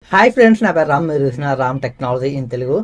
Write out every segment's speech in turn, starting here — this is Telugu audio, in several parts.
హాయ్ ఫ్రెండ్స్ నా పేరు రామ్ మీరు చూసిన Ram technology in Telugu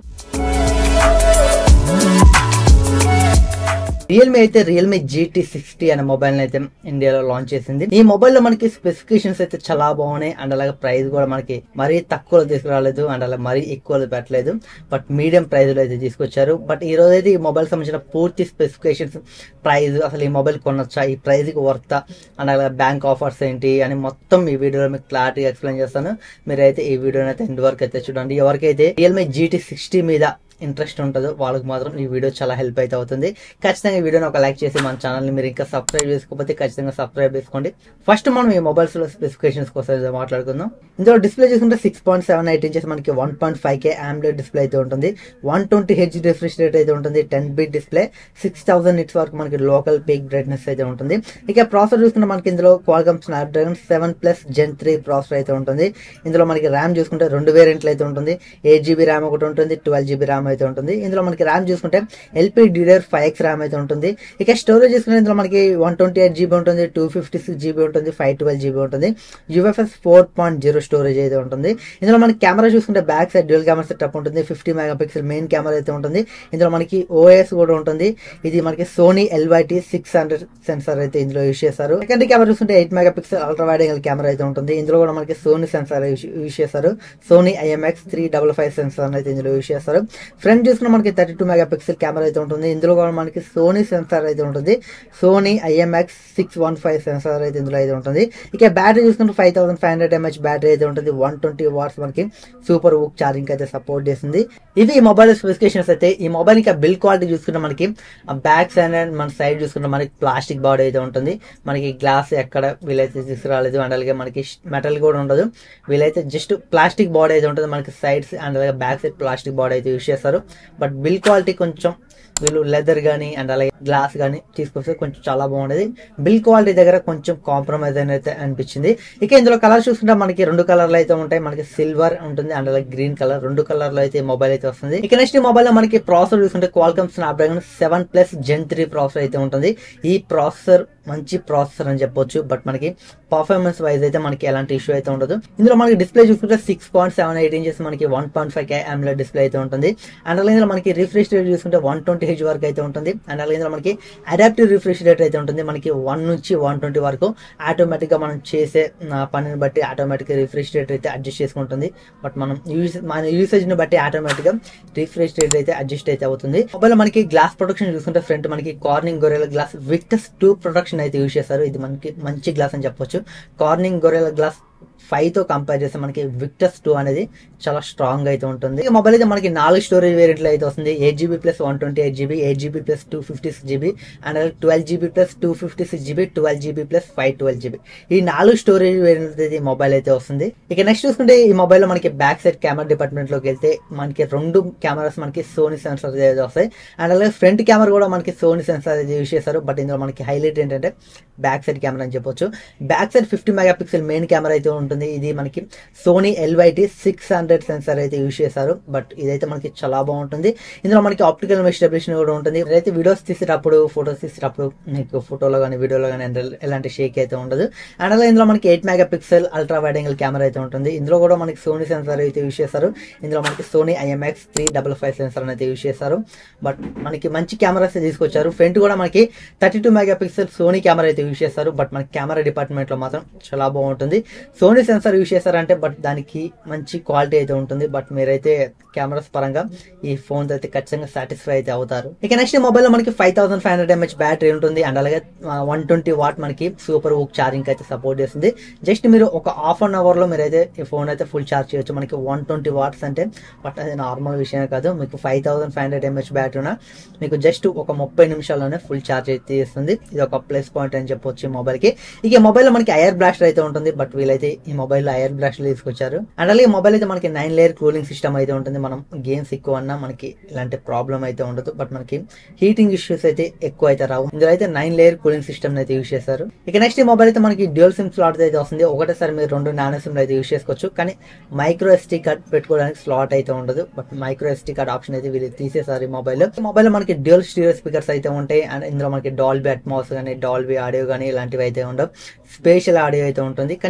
Realme అయితే రియల్మీ జీటీ సిక్స్టీ అనే మొబైల్ అయితే ఇండియాలో లాంచ్ చేసింది ఈ మొబైల్ లో మనకి స్పెసిఫికేషన్స్ అయితే చాలా బాగున్నాయి అండ్ అలాగే ప్రైస్ కూడా మనకి మరీ తక్కువలో తీసుకురాలేదు అండ్ అలాగే మరీ ఎక్కువలో పెట్టలేదు బట్ మీడియం ప్రైస్ లో అయితే తీసుకొచ్చారు బట్ ఈ రోజు అయితే ఈ మొబైల్ సంబంధించిన పూర్తి స్పెసిఫికేషన్స్ ప్రైస్ అసలు ఈ మొబైల్ కొనొచ్చా ఈ ప్రైస్ కి వర్తా అండ్ అలాగే బ్యాంక్ ఆఫర్స్ ఏంటి అని మొత్తం ఈ వీడియోలో మీకు క్లారిటీగా ఎక్స్ప్లెయిన్ చేస్తాను మీరైతే ఈ వీడియోని అయితే ఎండ్ వరకు అయితే చూడండి ఎవరికైతే రియల్మీ జీటీ సిక్స్టీ మీద ఇంట్రెస్ట్ ఉంటుందో వాళ్ళకి మాత్రం ఈ వీడియో చాలా హెల్ప్ అయితే అవుతుంది ఖచ్చితంగా ఈ వీడియోని ఒక లైక్ చేసి మన ఛానల్ని మీరు ఇంకా సబ్స్క్రైబ్ చేసుకోకపోతే ఖచ్చితంగా సబ్స్క్రైబ్ చేసుకోండి ఫస్ట్ మనం ఈ మొబైల్స్ లో స్పెసిఫికేషన్స్ కోసం అయితే మాట్లాడుకుందాం ఇందులో డిస్ప్లే చూసుకుంటే six point seven eight inches మనకి one point five K AMOLED display అయితే ఉంటుంది one twenty H refresh rate అయితే ఉంటుంది ten bit display six thousand nits వరకు మనకి లోకల్ పీక్ బ్రైట్నెస్ అయితే ఉంటుంది ఇక ప్రాసెసర్ చూసుకుంటే మనకి ఇందులో Qualcomm Snapdragon seven plus gen three processor అయితే ఉంటుంది ఇందులో మనకి ర్యామ్ చూసుకుంటే రెండు వేరియంట్లు అయితే ఉంటుంది ఎయిట్ జీబీ ర్యామ్ ఒకటి ఉంటుంది ట్వెల్వ్ జీబీ ర్యామ్ అయితే ఉంటుంది ఇందులో మనకి ర్యామ్ చూసుకుంటే LP DDR five X RAM అయితే ఉంటుంది ఇక స్టోరేజ్ చూసుకుంటే ఇందులో మనకి వన్ ట్వంటీ ఎయిట్ జీబీ ఉంటుంది టూ ఫిఫ్టీ సిక్స్ జీబీ ఉంటుంది ఫైవ్ ట్వెల్వ్ జీబీ ఉంటుంది UFS four point zero storage అయితే ఉంటుంది ఇందులో మనకి కెమెరా చూసుకుంటే back side dual camera setup ఉంటుంది fifty mega pixel main camera అయితే ఉంటుంది ఇందులో మనకి ఓఎస్ కూడా ఉంటుంది ఇది మనకి Sony LYT six hundred sensor అయితే ఇందులో యూస్ చేశారు సెకండ్ కెమెరా చూసుకుంటే eight mega pixel ultra wide angle camera అయితే ఉంటుంది ఇందులో కూడా మనకి సోనీ సెన్సార్ యూస్ చేశారు Sony IMX three double five sensor అయితే ఇందులో యూస్ చేస్తారు ఫ్రంట్ చూసుకున్న మనకి thirty two mega pixel camera అయితే ఉంటుంది ఇందులో కూడా మనకి సోనీ సెన్సార్ అయితే ఉంటుంది Sony IMX six one five sensor అయితే ఇందులో అయితే ఉంటుంది ఇక బ్యాటరీ చూసుకుంటే five thousand five hundred mAh battery అయితే ఉంటుంది వన్ ట్వంటీ వాట్స్ మనకి సూపర్ బుక్ ఛార్జింగ్ అయితే సపోర్ట్ చేస్తుంది ఇవి ఈ మొబైల్ స్పెసిఫికేషన్స్ అయితే ఈ మొబైల్ ఇంకా బిల్ క్వాలిటీ చూసుకుంటే మనకి బ్యాక్ సైడ్ అండ్ మన సైడ్ చూసుకుంటే మనకి ప్లాస్టిక్ బాడీ అయితే ఉంటుంది మనకి గ్లాస్ ఎక్కడ వీలైతే తీసుకురాలేదు అండ్ అలాగే మనకి మెటల్ కూడా ఉండదు వీలైతే జస్ట్ ప్లాస్టిక్ బాడీ అయితే ఉంటుంది మనకి సైడ్స్ అండ్ అలాగే బ్యాక్ సైడ్ ప్లాస్టిక్ బాడీ అయితే యూస్ చేస్తారు బట్ బిల్ క్వాలిటీ కొంచెం వీళ్ళు లెదర్ కానీ అండ్ అలాగే గ్లాస్ కానీ తీసుకొస్తే కొంచెం చాలా బాగుండేది బిల్ క్వాలిటీ దగ్గర కొంచెం కాంప్రమైజ్ అయితే అనిపించింది ఇక ఇందులో కలర్ చూసుకుంటే మనకి రెండు కలర్లు అయితే ఉంటాయి మనకి సిల్వర్ ఉంటుంది అండ్ అలాగే గ్రీన్ కలర్ రెండు కలర్ లో అయితే మొబైల్ అయితే వస్తుంది ఇక నెక్స్ట్ మొబైల్ లో మనకి ప్రాసెసర్ చూసుకుంటే Qualcomm Snapdragon seven plus gen three processor అయితే ఉంటుంది ఈ ప్రాసెసర్ మంచి ప్రాసెసర్ అని చెప్పొచ్చు బట్ మనకి పర్ఫార్మెన్స్ వైజ్ అయితే మనకి ఎలాంటి ఇష్యూ అయితే ఉండదు ఇందులో మనకి డిస్ప్లే చూసుకుంటే six point seven eight inches మనకి one point five K AMOLED display అయితే ఉంటుంది అండ్ అలాగే ఇందులో మనకి రిఫ్రెష్ రేట్ చూసుకుంటే వన్ ట్వంటీ హెచ్ వరకు అయితే ఉంటుంది అండ్ అలాగే ఇందులో మనకి అడాప్టివ్ రిఫ్రెష్ రేట్ అయితే ఉంటుంది మనకి వన్ నుంచి వన్ ట్వంటీ వరకు ఆటోమేటిక్ గా మనం చేసే ఆ, పనిని బట్టి ఆటోమేటిక్ రిఫ్రెష్ రేట్ అయితే అడ్జస్ట్ చేసుకుంటుంది బట్ మనం యూస్ మన యూసేజ్ ని బట్టి ఆటోమేటిక్ గా రిఫ్రెష్ రేట్ అయితే అడ్జస్ట్ అయితే అవుతుంది మొబైల్ మనకి గ్లాస్ ప్రొటెక్షన్ చూసుకుంటే ఫ్రంట్ మనకి Corning Gorilla Glass Victus two protection అయితే యూస్ చేస్తారు ఇది మనకి మంచి గ్లాస్ అని చెప్పొచ్చు కార్నింగ్ గొరెల గ్లాస్ ఫైవ్ తో కంపేర్ చేస్తే మనకి విక్టస్ టూ అనేది చాలా స్ట్రాంగ్ అయితే ఉంటుంది ఈ మొబైల్ అయితే మనకి నాలుగు స్టోరేజ్ వేరియంట్లు అయితే వస్తుంది eight GB plus one twenty eight GB eight GB plus two fifty six GB and twelve GB plus two fifty six GB twelve GB plus five twelve GB ఈ నాలుగు స్టోరేజ్ వేరియంట్ అయితే ఈ మొబైల్ అయితే వస్తుంది ఇక నెక్స్ట్ చూసుకుంటే ఈ మొబైల్ లో మనకి బ్యాక్ సైడ్ కెమెరా డిపార్ట్మెంట్ లోకి వెళ్తే మనకి రెండు కెమెరాస్ మనకి సోనీ సెన్సార్ అయితే వస్తాయి అండ్ అలాగే ఫ్రంట్ కెమెరా కూడా మనకి సోనీ సెన్సార్ అయితే యూస్ చేస్తారు బట్ ఇందులో మనకి హైలైట్ ఏంటంటే బ్యాక్ సైడ్ కెమెరా అని చెప్పొచ్చు back side fifty mega pixel main camera అయితే ఉంటుంది ఇది మనకి Sony LYT six hundred sensor అయితే యూస్ చేశారు బట్ ఇదైతే మనకి చాలా బాగుంటుంది ఇందులో మనకి ఆప్టికల్ స్టెబిలేషన్ కూడా ఉంటుంది ఇదైతే వీడియోస్ తీసేటప్పుడు ఫోటోస్ తీసేటప్పుడు మీకు ఫోటోలో కానీ వీడియోలో కానీ ఎలాంటి షేక్ అయితే ఉండదు అండ్ అలాగే ఇందులో మనకి eight mega pixel ultra wide angle camera అయితే ఉంటుంది ఇందులో కూడా మనకి సోనీ సెన్సార్ అయితే యూస్ చేస్తారు ఇందులో మనకి Sony IMX three double five sensor అయితే యూస్ చేస్తారు బట్ మనకి మంచి కెమెరాస్ తీసుకొచ్చారు ఫ్రంట్ కూడా మనకి thirty two mega pixel Sony camera అయితే యూస్ చేస్తారు బట్ మనకి కెమెరా డిపార్ట్మెంట్ లో మాత్రం చాలా బాగుంటుంది సోనీ సెన్సార్ యూస్ చేస్తారంటే బట్ దానికి మంచి క్వాలిటీ అయితే ఉంటుంది బట్ మీరైతే కెమెరాస్ పరంగా ఈ ఫోన్ అయితే ఖచ్చితంగా సాటిస్ఫై అయితే అవుతారు ఇక నెక్స్ట్ మొబైల్ లో మనకి five thousand five hundred mAh battery ఉంటుంది అండ్ అలాగే వన్ ట్వంటీ వాట్ మనకి సూపర్ బుక్ ఛార్జింగ్ అయితే సపోర్ట్ చేస్తుంది జస్ట్ మీరు ఒక హాఫ్ అన్ అవర్ లో మీరైతే ఈ ఫోన్ అయితే ఫుల్ ఛార్జ్ చేయొచ్చు మనకి వన్ ట్వంటీ వాట్స్ అంటే బట్ అది నార్మల్ విషయమే కాదు మీకు five thousand five hundred mAh battery ఉన్న మీకు జస్ట్ ఒక ముప్పై నిమిషాల్లోనే ఫుల్ ఛార్జ్ అయితే ఇస్తుంది ఇది ఒక ప్లస్ పాయింట్ అని చెప్పొచ్చు ఈ మొబైల్ కి ఇక ఈ మొబైల్ లో మనకి ఐఆర్ బ్లాస్టర్ అయితే ఉంటుంది బట్ వీలైతే ఈ మొబైల్ లో ఐఆర్ బ్లాస్టర్ తీసుకొచ్చారు అండ్ అలాగే మొబైల్ అయితే మనకి నైన్ లేయర్ కూలింగ్ సిస్టమ్ అయితే ఉంటుంది మనం గేమ్స్ ఎక్కువ అన్నా మనకి ఇలాంటి ప్రాబ్లం అయితే ఉండదు బట్ మనకి హీటింగ్ ఇష్యూస్ అయితే ఎక్కువ అయితే రావు ఇందులో అయితే నైన్ లేయర్ కూలింగ్ సిస్టమ్ అయితే యూస్ చేస్తారు ఇక నెక్స్ట్ ఈ మొబైల్ అయితే మనకి డ్యూల్ సిమ్ స్లాట్ అయితే వస్తుంది ఒకటేసారి మీరు రెండు నానో సిమ్ అయితే యూస్ చేసుకోవచ్చు కానీ మైక్రో ఎస్టీ కార్డ్ పెట్టుకోవడానికి స్లాట్ అయితే ఉండదు but micro SD card option అయితే వీళ్ళు తీసేసారు ఈ మొబైల్ మొబైల్ మనకి డ్యూల్ స్టీరియో స్పీకర్స్ అయితే ఉంటాయి అండ్ ఇందులో మనకి డాల్బీ అట్మాస్ కానీ డాల్బీ ఆడియో కానీ ఇలాంటివి అయితే ఉండవు స్పేషల్ ఆడియో అయితే ఉంటుంది కానీ Dolby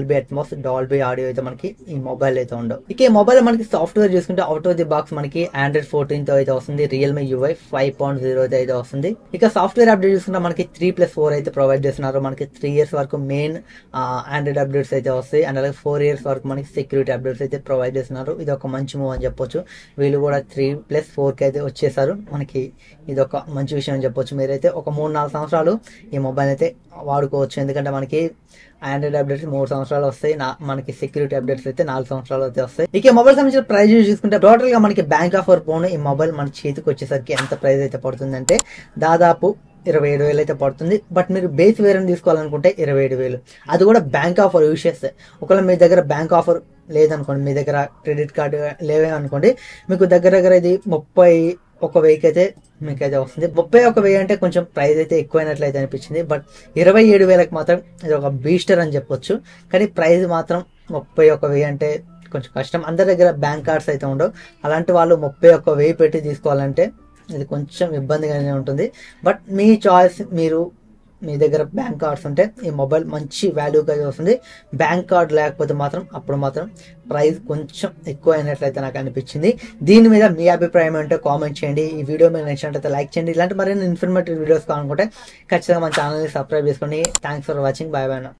Dolby Atmos Dolby audio అయితే మనకి ఈ మొబైల్ అయితే ఉండవు ఇక ఈ మొబైల్ మనకి సాఫ్ట్వేర్ చూసుకుంటే అవుట్ ఆఫ్ ది బాక్స్ మనకి ఆండ్రాయిడ్ ఫోర్టీన్ తో అయితే వస్తుంది Realme UI five point zero అయితే వస్తుంది ఇక సాఫ్ట్వేర్ అప్డేట్ చూసుకుంటే మనకి త్రీ ప్లస్ ఫోర్ అయితే ప్రొవైడ్ చేస్తున్నారు మనకి త్రీ ఇయర్స్ వరకు మెయిన్ ఆండ్రాయిడ్ అప్డేట్స్ అయితే వస్తాయి అండ్ అలాగే ఫోర్ ఇయర్స్ వరకు మనకి సెక్యూరిటీ అప్డేట్స్ అయితే ప్రొవైడ్ చేస్తున్నారు ఇది ఒక మంచి మూవ్ అని చెప్పొచ్చు వీళ్ళు కూడా త్రీ ప్లస్ ఫోర్ కి అయితే వచ్చేసారు మనకి ఇది ఒక మంచి విషయం అని చెప్పొచ్చు మీరైతే ఒక మూడు నాలుగు సంవత్సరాలు ఈ మొబైల్ అయితే వాడుకోవచ్చు ఎందుకంటే మనకి ఆండ్రాయిడ్ అప్డేట్స్ మూడు సంవత్సరాలు వస్తాయి నా- మనకి సెక్యూరిటీ అప్డేట్స్ అయితే నాలుగు సంవత్సరాలు అయితే వస్తాయి ఇక ఈ మొబైల్ సంబంధించిన ప్రైస్ చూసుకుంటే టోటల్ గా మనకి బ్యాంక్ ఆఫర్ ఫోన్ ఈ మొబైల్ మన చేతికి వచ్చేసరికి ఎంత ప్రైస్ అయితే పడుతుందంటే దాదాపు ఇరవై ఏడు వేలు అయితే పడుతుంది బట్ మీరు బేస్ వేరియంట్ తీసుకోవాలనుకుంటే ఇరవై ఏడు వేలు అది కూడా బ్యాంక్ ఆఫర్ యూస్ చేస్తే ఒకవేళ మీ దగ్గర బ్యాంక్ ఆఫర్ లేదనుకోండి మీ దగ్గర క్రెడిట్ కార్డు లేవే అనుకోండి మీకు దగ్గర దగ్గర ఇది ముప్పై ఒక వెయ్యికి అయితే మీకైతే వస్తుంది ముప్పై ఒక వెయ్యి అంటే కొంచెం ప్రైస్ అయితే ఎక్కువైనట్లయితే అనిపించింది బట్ ఇరవై ఏడు వేలకు మాత్రం ఇది ఒక బీస్టర్ అని చెప్పొచ్చు కానీ ప్రైస్ మాత్రం ముప్పై ఒక వెయ్యి అంటే కొంచెం కష్టం అందరి దగ్గర బ్యాంక్ కార్డ్స్ అయితే ఉండవు అలాంటి వాళ్ళు ముప్పై ఒక్క వెయ్యి పెట్టి తీసుకోవాలంటే ఇది కొంచెం ఇబ్బందిగానే ఉంటుంది బట్ మీ చాయిస్ మీరు మీ దగ్గర బ్యాంక్ కార్డ్స్ ఉంటే ఈ మొబైల్ మంచి వాల్యూగా వస్తుంది బ్యాంక్ కార్డ్ లేకపోతే మాత్రం అప్పుడు మాత్రం ప్రైస్ కొంచెం ఎక్కువ అయినట్లయితే నాకు అనిపించింది దీని మీద మీ అభిప్రాయం ఏంటో కామెంట్ చేయండి ఈ వీడియో మీకు నచ్చినట్లయితే లైక్ చేయండి ఇలాంటి మరిన్ని ఇన్ఫర్మేటివ్ వీడియోస్ కావాలనుకుంటే ఖచ్చితంగా మన ఛానల్ని సబ్స్క్రైబ్ చేసుకోండి thanks for watching bye bye